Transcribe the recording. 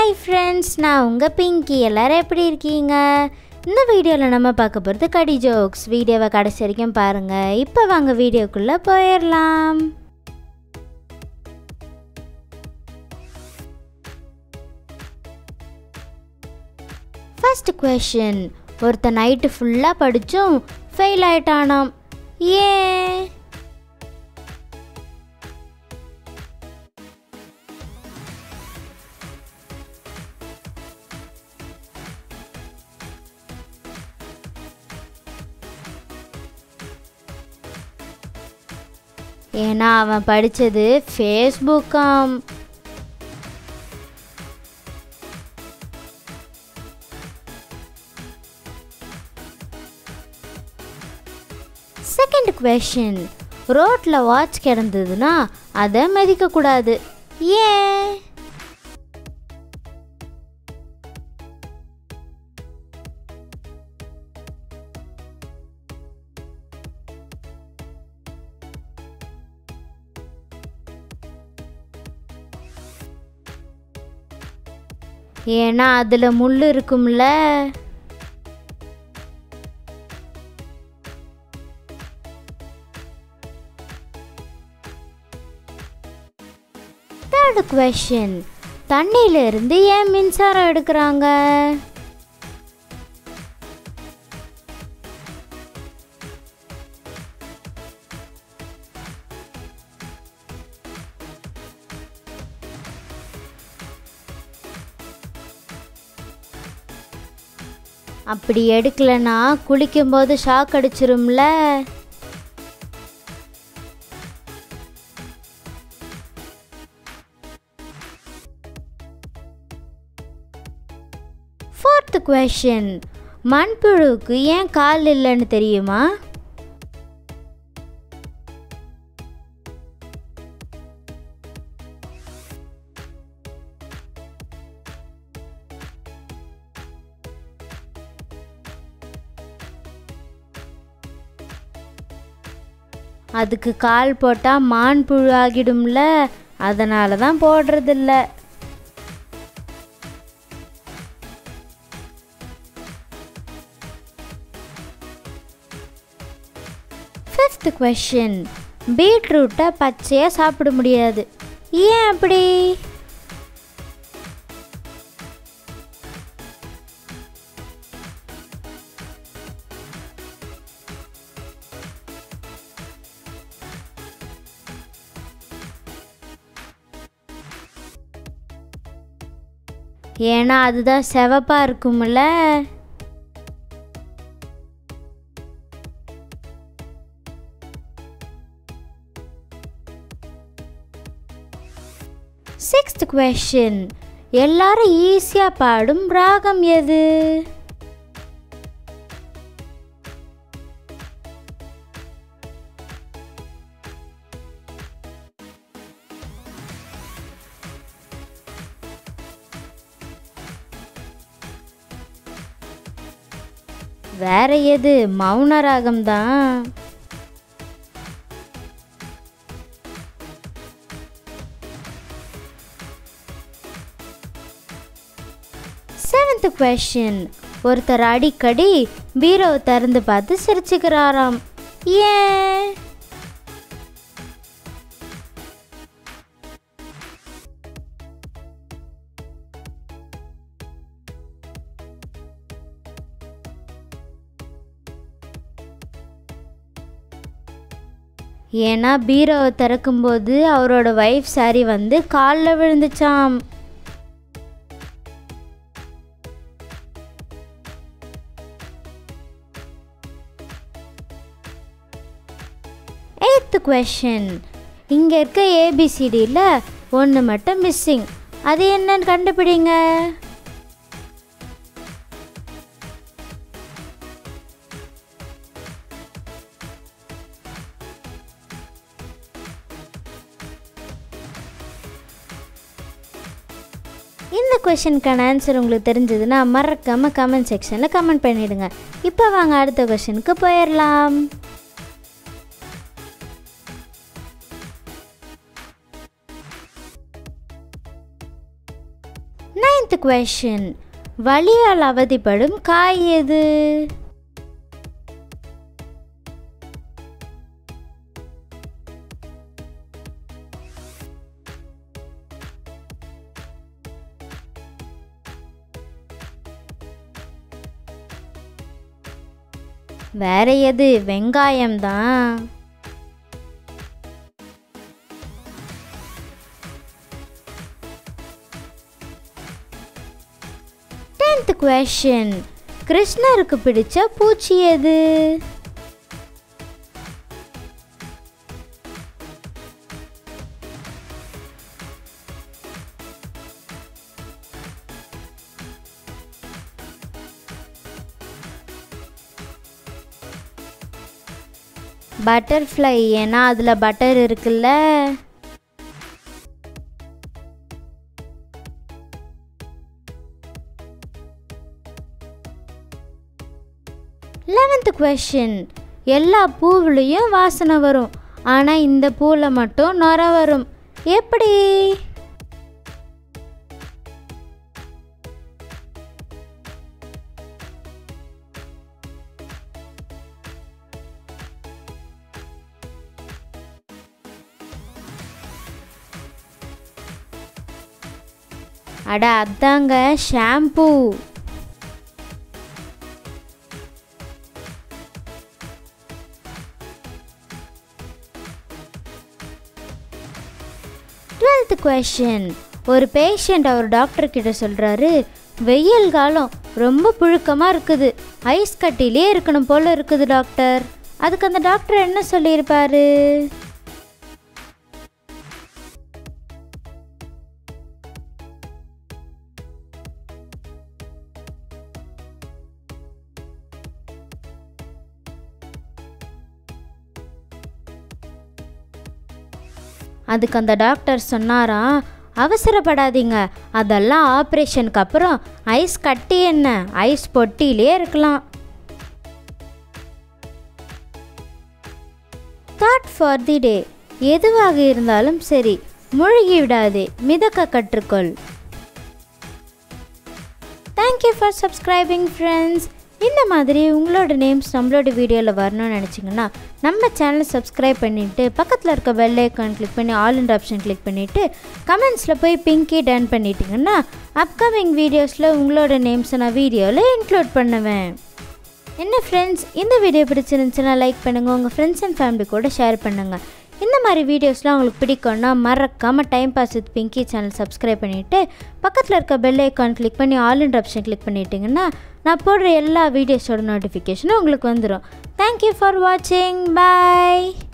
hi friends நான் உங்கள் பிங்கி எல்லாரும் எப்படி இருக்கீங்க இந்த வீடியோவில் நம்ம பார்க்க போகிறது கடி ஜோக்ஸ் வீடியோவை கடைசி வரைக்கும் பாருங்கள் இப்போ வாங்க வீடியோக்குள்ளே போயிடலாம் ஃபர்ஸ்ட் கொஷின் ஒருத்தன் நைட்டு ஃபுல்லாக படித்தும் ஃபெயில் ஆயிட்டானாம் ஏன் ஏன்னா அவன் படித்தது ஃபேஸ்புக்காம் செகண்ட் கொஷின் ரோட்டில் வாட்ச் கிடந்ததுன்னா அதை மதிக்கக்கூடாது ஏன் ஏன்னா அதில் முள் இருக்கும்ல தேர்ட் கொஷின் தண்ணியில இருந்து ஏன் மின்சாரம் எடுக்கிறாங்க அப்படி எடுக்கலைன்னா குளிக்கும்போது ஷாக் அடிச்சிரும்ல ஃபோர்த் கொஷின் மண்புழுவுக்கு ஏன் கால் இல்லைன்னு தெரியுமா அதுக்கு கால் போட்டால் மான் புழு ஆகிடும்ல அதனால தான் போடுறதில்ல ஃபிஃப்த் கொஷின் பீட்ரூட்டை பச்சையாக சாப்பிட முடியாது ஏன் அப்படி ஏன்னா அதுதான் செவப்பாக இருக்கும்ல சிக்ஸ்த் கொஷின் எல்லாரும் ஈஸியாக பாடும் ராகம் எது வேற எது மௌன ராகம் தான் செவன்த் கொஷின் ஒருத்தர் அடிக்கடி பீரோவை திறந்து பார்த்து சிரிச்சுக்கிறாராம் ஏன் ஏன்னா பீரோவை திறக்கும்போது அவரோட ஒய்ஃப் சாரி வந்து காலில் விழுந்துச்சாம் எய்த்து கொஷின் இங்கே இருக்க ஏபிசிடியில் ஒன்று மட்டும் மிஸ்ஸிங் அது என்னன்னு கண்டுபிடிங்க இந்த கொஷனுக்கான ஆன்சர் உங்களுக்கு தெரிஞ்சதுன்னா மறக்காமல் கமெண்ட் செக்ஷனில் கமெண்ட் பண்ணிடுங்க இப்போ வாங்க அடுத்த கொஷனுக்கு போயிடலாம் நைன்த் கொஷின் வலியால் அவதிப்படும் காய் எது வேற எது வெங்காயம் தான் டென்த் கொஷின் கிருஷ்ணருக்கு பிடிச்ச பூச்சி எது பட்டர்ஃப்ளை ஏன்னா அதில் பட்டர் இருக்குல்ல லெவன்த் கொஷின் எல்லா பூவுலேயும் வாசனை வரும் ஆனால் இந்த பூவில் மட்டும் நொர வரும் எப்படி அட அதாங்க ஷாம்பூ டுவெல்த் கொஷின் ஒரு பேஷண்ட் அவர் டாக்டர் கிட்ட சொல்கிறாரு வெயில் காலம் ரொம்ப புழுக்கமாக இருக்குது ஐஸ் கட்டிலே இருக்கணும் போல இருக்குது டாக்டர் அதுக்கு அந்த டாக்டர் என்ன சொல்லியிருப்பாரு அதுக்கு அந்த டாக்டர் சொன்னாராம் அவசரப்படாதீங்க அதெல்லாம் ஆப்ரேஷனுக்கு அப்புறம் ஐஸ் கட்டி என்ன ஐஸ் பொட்டியிலே இருக்கலாம் தாட் ஃபார் தி டே எதுவாக இருந்தாலும் சரி மூழ்கி விடாதே மிதக்க கற்றுக்கொள் தேங்க்யூ ஃபார் சப்ஸ்கிரைபிங் ஃப்ரெண்ட்ஸ் இந்த மாதிரி உங்களோட நேம்ஸ் நம்மளோட வீடியோவில் வரணும்னு நினச்சிங்கன்னா நம்ம சேனலை சப்ஸ்கிரைப் பண்ணிவிட்டு பக்கத்தில் இருக்க பெல் ஐக்கான் கிளிக் பண்ணி ஆல் இண்ட் ஆப்ஷன் கிளிக் பண்ணிவிட்டு கமெண்ட்ஸில் போய் பிங்கி டன் பண்ணிட்டீங்கன்னா அப்கமிங் வீடியோஸில் உங்களோட நேம்ஸை நான் வீடியோவில் இன்க்ளூட் பண்ணுவேன் என்ன ஃப்ரெண்ட்ஸ் இந்த வீடியோ பிடிச்சிருந்துச்சுன்னா லைக் பண்ணுங்கள் உங்கள் ஃப்ரெண்ட்ஸ் அண்ட் ஃபேமிலி கூட ஷேர் பண்ணுங்கள் இந்த மாதிரி வீடியோஸ்லாம் உங்களுக்கு பிடிக்கும்னா மறக்காமல் time pass with Pinky channel subscribe பண்ணிவிட்டு பக்கத்தில் இருக்க பெல் ஐக்கான் கிளிக் பண்ணி ஆல் இண்ட் ஆப்ஷன் கிளிக் பண்ணிட்டீங்கன்னா நான் போடுற எல்லா வீடியோஸோட நோட்டிஃபிகேஷனும் உங்களுக்கு வந்துடும் தேங்க்யூ ஃபார் வாட்சிங் பாய்